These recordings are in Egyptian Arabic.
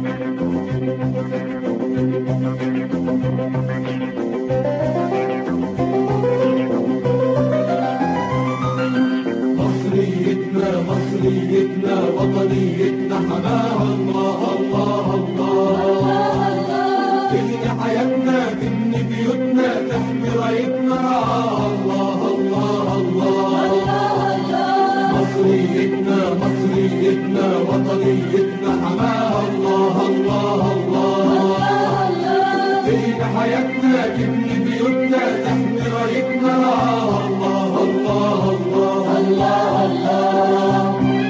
مصريتنا مصريتنا وطنيتنا حماها الله الله الله تبني حياتنا تبني بيوتنا تحمي رايتنا رعاها الله الله الله مصريتنا مصريتنا وطنيتنا حماها الله الله الله تبني حياتنا تبني بيوتنا تحمي رايتنا رعاها الله الله الله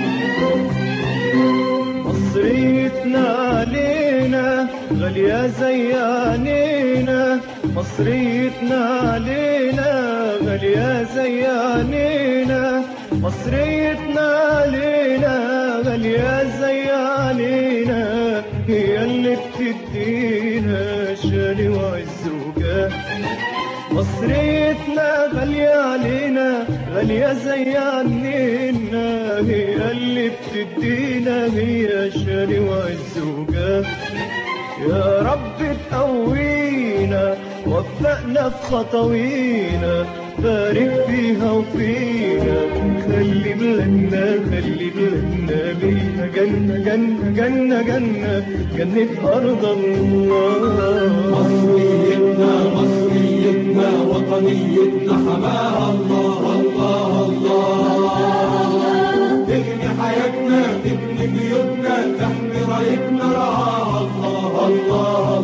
مصريتنا علينا غالية زيانينا مصريتنا علينا غالية زيانينا مصريتنا علينا غالية زيانينا هي اللي بتدينا شان وعز وجاه مصريتنا غالية علينا غالية زي عنينا هي اللي بتدينا هي شان وعز وجاه يا رب تقوينا وفقنا في خطوينا بارك فيها وفينا خلي بلادنا خلي بلادنا بيها جنة جنة جنة جنة جنة أرض الله مصريتنا مصريتنا وطنيتنا حماها الله الله الله تبني حياتنا تبني بيوتنا تحمي رايتنا رعاها الله الله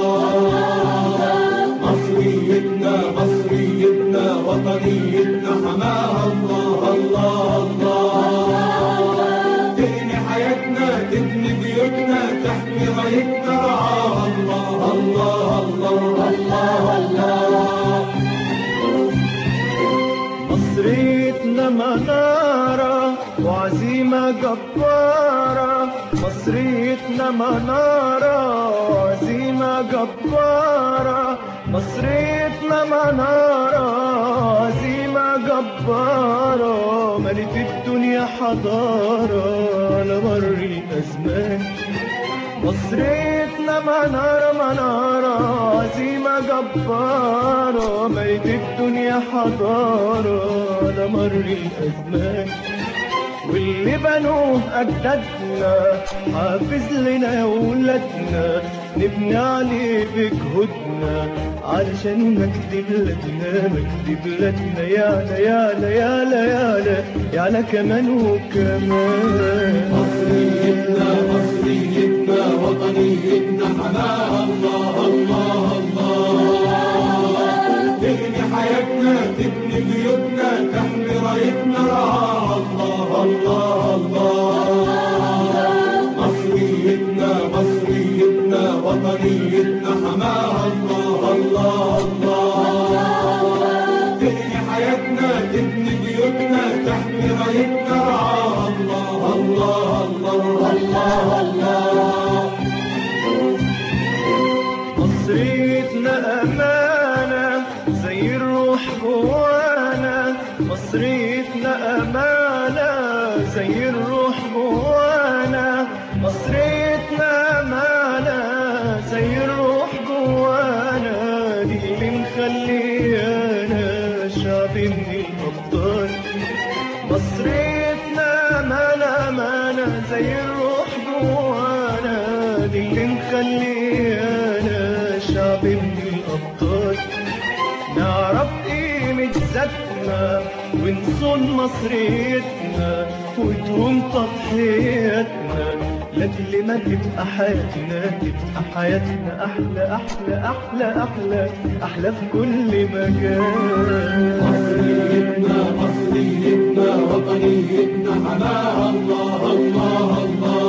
الله مصريتنا مصريتنا وطنيتنا حماها الله الله الله تبني حياتنا تبني بيوتنا تحمي رايتنا رعاها الله الله الله الله الله مصريتنا منارة وعزيمة جبارة مصريتنا منارة وعزيمة جبارة مصريتنا منارة عزيمة جبارة ملت الدنيا حضارة على مر الأزمان مصريتنا منارة منارة عزيمة جبارة ميت الدنيا حضارة على مر الأزمان واللي بنوه أجدادنا حافظ لنا يا ولادنا نبني عليه بجهودنا علشان مجد بلادنا مجد بلادنا يالا يالا يالا يالا يالا كمان وكمان مصريتنا مصريتنا وطنيتنا حماها الله الله الله تبني حياتنا تبني بيوتنا تحمي رايتنا رعاها الله الله الله مصريتنا مصريتنا وطنيتنا حماها الله الله الله تبني حياتنا تبني بيوتنا تحمي رايتنا رعاها الله الله الله الله الله مصريتنا أمانة زي الروح جوانا مصريتنا أمانة زي الروح جوانا مصريتنا أمانة زي الروح جوانا دي اللي مخليانا شعب من الأبطال مصريتنا أمانة أمانة زي الروح جوانا دي اللي مخليانا شعب من الأبطال نعرف قيمة ذاتنا ونصون مصريتنا وتقوم تضحيتنا لأجل ما تبقى حياتنا تبقى حياتنا أحلى أحلى أحلى أحلى أحلى في كل مكان مصريتنا مصريتنا وطنيتنا حماها الله الله الله